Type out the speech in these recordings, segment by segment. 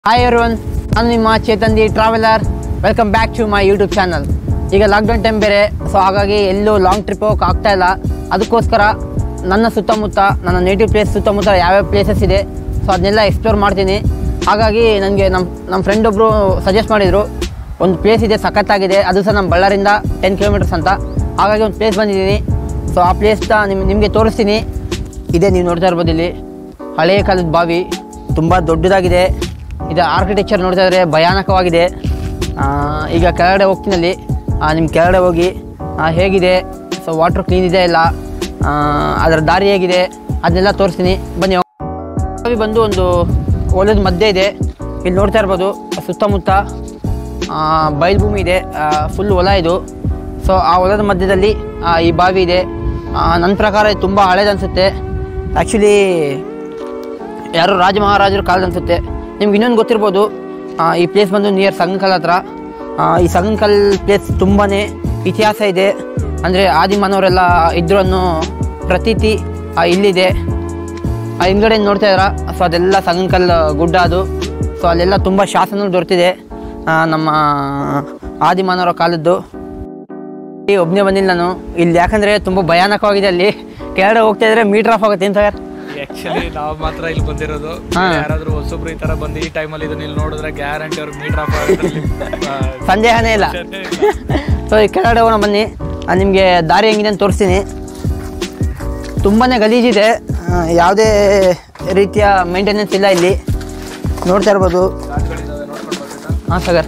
Hi everyone ನಾನು ನಿಮ್ಮ Chetan the traveller welcome back to my YouTube channel ಈಗ lockdown time ಬೇರೆ ಸೊ ಹಾಗಾಗಿ ಎಲ್ಲೂ ಲಾಂಗ್ ಟ್ರಿಪ್ ಹೋಗಕ್ಕೆ ಆಗ್ತಾ ಇಲ್ಲ ಅದಕ್ಕೋಸ್ಕರ ನನ್ನ ಸುತ್ತಮುತ್ತ ನನ್ನ ನೇಟಿವ್ ಪ್ಲೇಸ್ ಸುತ್ತಮುತ್ತ ಯಾವ್ಯಾವ ಪ್ಲೇಸಸ್ ಇದೆ ಸೊ ಅದನ್ನೆಲ್ಲ ಎಕ್ಸ್ಪ್ಲೋರ್ ಮಾಡ್ತೀನಿ ಹಾಗಾಗಿ ನನಗೆ ನಮ್ಮ ನಮ್ಮ ಫ್ರೆಂಡ್ ಒಬ್ಬರು ಸಜೆಸ್ಟ್ ಮಾಡಿದರು ಒಂದು ಪ್ಲೇಸ್ ಇದೆ ಸಖತ್ತಾಗಿದೆ ಅದು ಸಹ ನಮ್ಮ ಬಳ್ಳಾರಿಂದ ಟೆನ್ ಕಿಲೋಮೀಟರ್ಸ್ ಅಂತ ಹಾಗಾಗಿ ಒಂದು ಪ್ಲೇಸ್ ಬಂದಿದ್ದೀನಿ ಸೊ ಆ ಪ್ಲೇಸ್ನ ನಿಮ್ ನಿಮಗೆ ತೋರಿಸ್ತೀನಿ ಇದೆ ನೀವು ನೋಡ್ತಾ ಇರ್ಬೋದು ಇಲ್ಲಿ ಹಳೆಯ ಕಾಲದ ಬಾವಿ ತುಂಬ ದೊಡ್ಡದಾಗಿದೆ ಇದು ಆರ್ಕಿಟೆಕ್ಚರ್ ನೋಡ್ತಾ ಇದ್ರೆ ಭಯಾನಕವಾಗಿದೆ ಆ, ಈಗ ಕೆಳಗಡೆ ಹೋಗ್ತೀನಲ್ಲಿ ನಿಮ್ಮ ಕೆಳಗಡೆ ಹೋಗಿ ಆ, ಹೇಗಿದೆ ಸೊ ವಾಟ್ರ್ ಕ್ಲೀನ್ ಇದೆ ಇಲ್ಲ ಆ, ಅದರ ದಾರಿ ಹೇಗಿದೆ ಅದನ್ನೆಲ್ಲ ತೋರಿಸ್ತೀನಿ ಬನ್ನಿ ಬಾವಿ ಬಂದು ಒಂದು ಹೊಲದ ಮಧ್ಯೆ ಇದೆ ಇಲ್ಲಿ ನೋಡ್ತಾ ಇರ್ಬೋದು ಸುತ್ತಮುತ್ತ ಆ, ಬಯಲುಭೂಮಿ ಇದೆ ಫುಲ್ ಹೊಲ ಇದು ಸೊ ಆ ಹೊಲದ ಮಧ್ಯದಲ್ಲಿ ಆ, ಈ ಬಾವಿ ಇದೆ ಆ, ನನ್ನ ಪ್ರಕಾರ ಇದು ತುಂಬ ಹಳೇದು ಅನಿಸುತ್ತೆ ಆ್ಯಕ್ಚುಲಿ ಯಾರೋ ರಾಜ ಮಹಾರಾಜರ ಕಾಲದ ಅನಿಸುತ್ತೆ ನಿಮ್ಗೆ ಇನ್ನೊಂದು ಗೊತ್ತಿರ್ಬೋದು ಆ, ಈ ಪ್ಲೇಸ್ ಬಂದು ನಿಯರ್ ಸಂಗಕಲ್ ಹತ್ರ ಆ, ಈ ಸಂಗಕಲ್ ಪ್ಲೇಸ್ ತುಂಬಾ ಇತಿಹಾಸ ಇದೆ ಅಂದರೆ ಆದಿಮಾನವರೆಲ್ಲ ಇದ್ರು ಅನ್ನೋ ಪ್ರತೀತಿ ಆ, ಇಲ್ಲಿದೆ ಆ ಹಿಂದ್ಗಡೆ ನೋಡ್ತಾ ಇದ್ದೀರಾ ಸೊ ಅದೆಲ್ಲ ಸಂಗಕಲ್ ಗುಡ್ಡ ಅದು ಸೊ ಅಲ್ಲೆಲ್ಲ ತುಂಬ ಶಾಸನಗಳು ದೊರೆತಿದೆ ಆ, ನಮ್ಮ ಆದಿಮಾನವರ ಕಾಲದ್ದು ಈ ಒಬ್ಬನೇ ಬಂದಿಲ್ಲ ನಾನು ಇಲ್ಲಿ ಯಾಕಂದರೆ ತುಂಬ ಭಯಾನಕವಾಗಿದೆ ಅಲ್ಲಿ ಕೆಳಗಡೆ ಹೋಗ್ತಾ ಇದ್ರೆ ಮೀಟರ್ ಆಫ್ ಆಗುತ್ತೆ ಏನು ಸರ್ ಆಕ್ಚುಲಿ ನಾವು ಮಾತ್ರ ಇಲ್ಲಿ ಬಂದಿರೋದು ಹಾ. ಯಾರಾದ್ರೂ ಹೊಸಬ್ರು ಈ ತರ ಬಂದು ಈ ಟೈಮಲ್ಲಿ ಇದನ್ನ ಇಲ್ಲಿ ನೋಡಿದ್ರೆ ಗ್ಯಾರಂಟಿ ಅವ್ರಿಗೆ ಮೀಟರ್ ಆಫ್ ಆಗುತ್ತೆ ಸಂದೇಹನೇ ಇಲ್ಲ ಸೊ ಈ ಕೆಳಗಡೆ ಹೋಗೋಣ ಬನ್ನಿ ನಿಮಗೆ ದಾರಿ ಹೆಂಗಿದೆ ಅಂತ ತೋರಿಸ್ತೀನಿ ತುಂಬಾ ಗಲೀಜಿದೆ ಆ, ಯಾವುದೇ ರೀತಿಯ ಮೇಂಟೆನೆನ್ಸ್ ಇಲ್ಲ ಇಲ್ಲಿ ನೋಡ್ತಾ ಇರ್ಬೋದು ಹಾಂ ಸಗರ್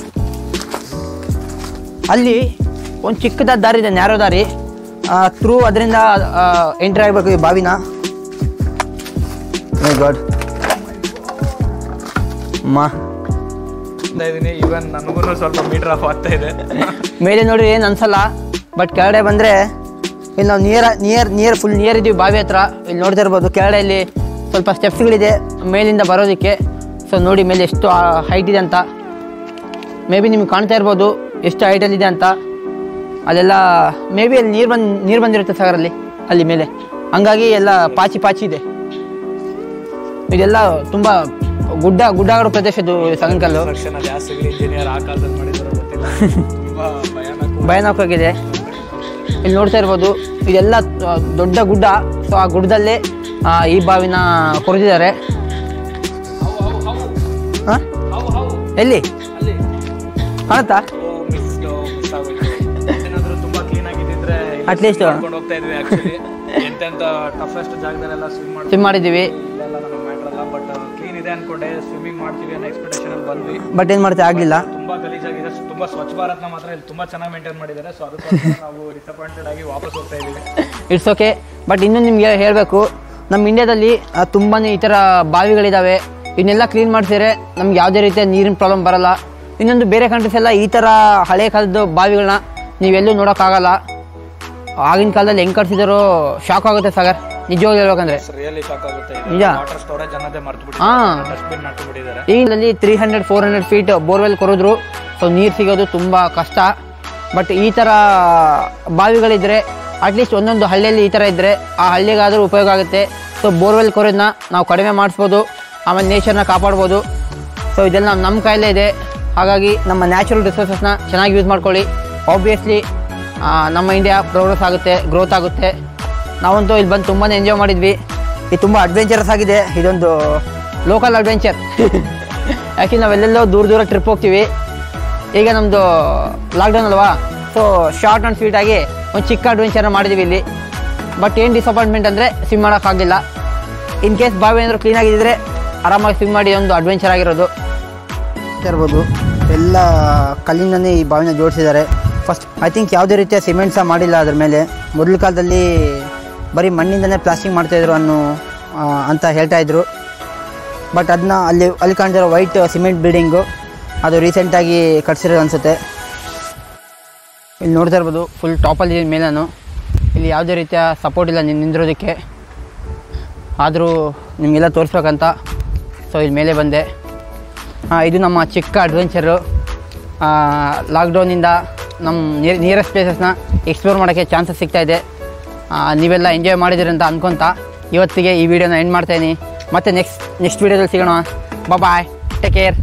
ಅಲ್ಲಿ ಒಂದು ಚಿಕ್ಕದಾದ ದಾರಿ ಇದೆ ನ್ಯಾರೋ ದಾರಿ ಥ್ರೂ ಅದರಿಂದ ಎಂಟ್ರಿ ಆಗಬೇಕು ಈ ಬಾವಿನ ಗಾಡ್ ಮಾ ಇದೀನಿ ಈವನ್ ನನಗೂ ಸ್ವಲ್ಪ ಮೀಟರ್ ಆಫ್ ಆಗ್ತಾ ಇದೆ ಮೇಲೆ ನೋಡಿ ಏನು ಅನ್ಸಲ್ಲ ಬಟ್ ಕೆಳಗಡೆ ಬಂದರೆ ಇಲ್ಲಿ ನಾವು near near near full near ಇದ್ದೀವಿ ಬಾವಿ ಹತ್ರ ಇಲ್ಲಿ ನೋಡ್ತಾ ಇರ್ಬೋದು ಕೆಳಗಡೆ ಇಲ್ಲಿ ಸ್ವಲ್ಪ ಸ್ಟೆಪ್ಸ್ಗಳಿದೆ ಮೇಲಿಂದ ಬರೋದಕ್ಕೆ ಸೊ ನೋಡಿ ಮೇಲೆ ಎಷ್ಟು ಹೈಟ್ ಇದೆ ಅಂತ ಮೇ ಬಿ ನಿಮ್ಗೆ ಕಾಣ್ತಾ ಇರ್ಬೋದು ಎಷ್ಟು ಹೈಟಲ್ಲಿದೆ ಅಂತ ಅಲ್ಲೆಲ್ಲ ಮೇ ಬಿ ಅಲ್ಲಿ ನೀರು ಬಂದು ನೀರು ಬಂದಿರುತ್ತೆ ಸಾಗರಲ್ಲಿ ಅಲ್ಲಿ ಮೇಲೆ ಹಂಗಾಗಿ ಎಲ್ಲ ಪಾಚಿ ಪಾಚಿ ಇದೆ ಇದೆಲ್ಲ ತುಂಬ ಗುಡ್ಡ ಗುಡ್ಡಗಾಡು ಪ್ರದೇಶ ಇದು ಸಂಗಕಲ್ಲು ಕನ್ಸ್ಟ್ರಕ್ಷನ್ ಅಲ್ಲಿ ಯಾವ ಸಿವಿಲ್ ಇಂಜಿನಿಯರ್ ಆ ಕಾಲದಲ್ಲಿ ಮಾಡಿದಾರೋ ಗೊತ್ತಿಲ್ಲ ತುಂಬಾ ಭಯಾನಕ ಭಯಾನಕವಾಗಿದೆ ಇಲ್ಲಿ ನೋಡ್ತಾ ಇರ್ಬೋದು ಇದೆಲ್ಲ ಆ, ದೊಡ್ಡ ಗುಡ್ಡ ಸೊ ಆ ಗುಡ್ಡದಲ್ಲೇ ಆ, ಈ ಬಾವಿನ ಕೊರೆದಿದ್ದಾರೆ ಹಾ? ಎಲ್ಲಿ ಅಲ್ಲಿ ಕಾಣುತ್ತಾ ಮಿಸ್ ಮಿಸ್ ಆಗೋಯ್ತು ಏನಾದ್ರೂ ತುಂಬಾ ಕ್ಲೀನ್ ಆಗಿದ್ದಿದ್ರೆ At least. ಮಾಡ್ಕೊಂಡು ಹೋಗ್ತಾ ಇದ್ವಿ ಆಕ್ಚುಲಿ ಎಂತೆಂತ ಟಫೆಸ್ಟ್ ಜಾಗದಲ್ಲೆಲ್ಲ ಸ್ವಿಮ್ ಮಾಡಿ ಸ್ವಿಮ್ ಮಾಡಿದ್ದೀವಿ ಇಲ್ಲೆಲ್ಲ ನಮಗೆ ಮ್ಯಾಟ್ರ್ ಅಲ್ಲ ಬಟ್ ಕ್ಲೀನ್ ಇದೆ ಅನ್ಕೊಂಡೆ ಸ್ವಿಮ್ಮಿಂಗ್ ಮಾಡ್ತೀವಿ ಅನ್ನೋ ಎಕ್ಸ್ಪೆಕ್ಟೇಷನ್ ಅಲ್ಲಿ ಬಂದ್ವಿ ಬಟ್ ಏನು ಮಾಡ್ತಾ ಆಗಲಿಲ್ಲ ತುಂಬಾ ಗಲೀಜಾಗಿದೆ ತುಂಬಾ ಸ್ವಚ್ಛ ಭಾರತ್ನ ಮಾತ್ರ ಇಲ್ಲಿ ತುಂಬಾ ಚೆನ್ನಾಗಿ ಮೇಂಟೈನ್ ಮಾಡಿದ್ದಾರೆ ಸೊ ಅದಕ್ಕೋಸ್ಕರ ನಾವು ಡಿಸಪಾಯಿಂಟೆಡ್ ಆಗಿ ವಾಪಸ್ ಹೋಗ್ತಾ ಇದೀವಿ ಇಟ್ಸ್ ಓಕೆ ಬಟ್ ಇನ್ನೂ ನಿಮಗೆ ಹೇಳಬೇಕು ನಮ್ಮ ಇಂಡಿಯಾದಲ್ಲಿ ತುಂಬಾ ಈ ಥರ ಬಾವಿಗಳಿದ್ದಾವೆ ಇವನ್ನೆಲ್ಲ ಕ್ಲೀನ್ ಮಾಡಿಸಿದ್ರೆ ನಮ್ಗೆ ಯಾವುದೇ ರೀತಿಯ ನೀರಿನ ಪ್ರಾಬ್ಲಮ್ ಬರಲ್ಲ ಇನ್ನೊಂದು ಬೇರೆ ಕಂಟ್ರೀಸ್ ಎಲ್ಲ ಈ ಥರ ಹಳೆ ಕಾಲದ ಬಾವಿಗಳನ್ನ ನೀವೆಲ್ಲೂ ನೋಡೋಕ್ಕಾಗಲ್ಲ ಆಗಿನ ಕಾಲದಲ್ಲಿ ಹೆಂಗೆ ಕಟ್ಸಿದಾರೋ ಶಾಕ್ ಆಗುತ್ತೆ ಸಾಗರ್ ನಿಜವಾಗ್ಲೂ ಹೇಳ್ಬೇಕಂದ್ರೆ ರಿಯಲಿ ಶಾಕ್ ಆಗುತ್ತೆ ನಿಜ. ವಾಟರ್ ಸ್ಟೋರೇಜ್ ಅನ್ನೋದೇ ಮರ್ತು ಹಾ. ಬಿಟ್ಟು ಡಸ್ಟ್ಬಿನ್ ನಟ್ಟು ಬಿಟ್ಟಿದ್ದಾರೆ ಈಗಿನಲ್ಲಿ three hundred four hundred feet borewell ಕೊರಿದ್ರು ಸೊ ನೀರು ಸಿಗೋದು ತುಂಬ ಕಷ್ಟ ಬಟ್ ಈ ಥರ ಬಾವಿಗಳಿದ್ರೆ ಅಟ್ಲೀಸ್ಟ್ ಒಂದೊಂದು ಹಳ್ಳಿಯಲ್ಲಿ ಈ ಥರ ಇದ್ದರೆ ಆ ಹಳ್ಳಿಗಾದರೂ ಉಪಯೋಗ ಆಗುತ್ತೆ ಸೊ ಬೋರ್ವೆಲ್ ಕೊರೋದನ್ನ ನಾವು ಕಡಿಮೆ ಮಾಡಿಸ್ಬೋದು ಆಮೇಲೆ ನೇಚರ್ನ ಕಾಪಾಡ್ಬೋದು ಸೊ ಇದೆಲ್ಲ ನಮ್ಮ ಕೈಲೇ ಇದೆ ಹಾಗಾಗಿ ನಮ್ಮ ನ್ಯಾಚುರಲ್ ರಿಸೋರ್ಸಸ್ನ ಚೆನ್ನಾಗಿ ಯೂಸ್ ಮಾಡ್ಕೊಳ್ಳಿ ಆಬ್ವಿಯಸ್ಲಿ ನಮ್ಮ ಇಂಡಿಯಾ ಪ್ರೋಗ್ರೆಸ್ ಆಗುತ್ತೆ ಗ್ರೋತ್ ಆಗುತ್ತೆ ನಾವಂತೂ ಇಲ್ಲಿ ಬಂದು ತುಂಬಾ ಎಂಜಾಯ್ ಮಾಡಿದ್ವಿ ಇದು ತುಂಬ ಅಡ್ವೆಂಚರಸ್ ಆಗಿದೆ ಇದೊಂದು ಲೋಕಲ್ ಅಡ್ವೆಂಚರ್ ಯಾಕೆ ನಾವೆಲ್ಲೆಲ್ಲೋ ದೂರ ದೂರ ಟ್ರಿಪ್ ಹೋಗ್ತೀವಿ ಈಗ ನಮ್ಮದು ಲಾಕ್ಡೌನ್ ಅಲ್ವಾ ಸೊ ಶಾರ್ಟ್ ಆ್ಯಂಡ್ ಸ್ವೀಟ್ ಆಗಿ ಒಂದು ಚಿಕ್ಕ ಅಡ್ವೆಂಚರ್ನ ಮಾಡಿದ್ದೀವಿ ಇಲ್ಲಿ ಬಟ್ ಏನು ಡಿಸಪಾಯಿಂಟ್ಮೆಂಟ್ ಅಂದರೆ ಸ್ವಿಮ್ ಮಾಡೋಕ್ಕಾಗಲಿಲ್ಲ ಇನ್ ಕೇಸ್ ಬಾವಿ ಏನಾದರೂ ಕ್ಲೀನ್ ಆಗಿದ್ದರೆ ಆರಾಮಾಗಿ ಸ್ವಿಮ್ ಮಾಡಿ ಒಂದು ಅಡ್ವೆಂಚರ್ ಆಗಿರೋದು ಇರ್ಬೋದು ಎಲ್ಲ ಕಲ್ಲಿಂದನೇ ಈ ಬಾವಿನ ಜೋಡಿಸಿದ್ದಾರೆ ಫಸ್ಟ್ ಐ ಥಿಂಕ್ ಯಾವುದೇ ರೀತಿಯ ಸಿಮೆಂಟ್ ಸಹ ಮಾಡಿಲ್ಲ ಅದ್ರ ಮೇಲೆ ಮೊದಲ ಕಾಲದಲ್ಲಿ ಬರೀ ಮಣ್ಣಿಂದನೇ ಪ್ಲಾಸ್ಟಿಂಗ್ ಮಾಡ್ತಾಯಿದ್ರು ಅನ್ನೋ ಆ, ಅಂತ ಹೇಳ್ತಾ ಇದ್ರು ಬಟ್ ಅದನ್ನ ಅಲ್ಲಿ ಅಲ್ಲಿ ಕಾಣ್ತಿರೋ ವೈಟ್ ಸಿಮೆಂಟ್ ಬಿಲ್ಡಿಂಗು ಅದು ರೀಸೆಂಟಾಗಿ ಕಟ್ಸಿರೋದು ಅನಿಸುತ್ತೆ ಇಲ್ಲಿ ನೋಡ್ತಾ ಇರ್ಬೋದು ಫುಲ್ ಟಾಪಲ್ಲಿ ಮೇಲೆ ನಾನು ಇಲ್ಲಿ ಯಾವುದೇ ರೀತಿಯ ಸಪೋರ್ಟ್ ಇಲ್ಲ ನಿನ್ ನಿಂದಿರೋದಕ್ಕೆ ಆದರೂ ನಿಮಗೆಲ್ಲ ತೋರಿಸ್ಬೇಕಂತ ಸೊ ಇಲ್ಲಿ ಮೇಲೆ ಬಂದೆ ಆ, ಇದು ನಮ್ಮ ಚಿಕ್ಕ ಅಡ್ವೆಂಚರು ಲಾಕ್ಡೌನಿಂದ ನಮ್ಮ ನಿಯರ್ ನಿಯರೆಸ್ಟ್ ಪ್ಲೇಸಸ್ನ ಎಕ್ಸ್ಪ್ಲೋರ್ ಮಾಡೋಕ್ಕೆ ಚಾನ್ಸಸ್ ಸಿಗ್ತಾ ಇದೆ ಆ, ನೀವೆಲ್ಲ ಎಂಜಾಯ್ ಮಾಡಿದಿರಿ ಅಂತ ಅನ್ಕೊತ ಇವತ್ತಿಗೆ ಈ ವಿಡಿಯೋನ ಎಂಡ್ ಮಾಡ್ತಾಯಿದ್ದೀನಿ ಮತ್ತೆ ನೆಕ್ಸ್ಟ್ ನೆಕ್ಸ್ಟ್ ವೀಡಿಯೋದಲ್ಲಿ ಸಿಗೋಣ ಬಾಯ್ ಟೇಕ್ ಕೇರ್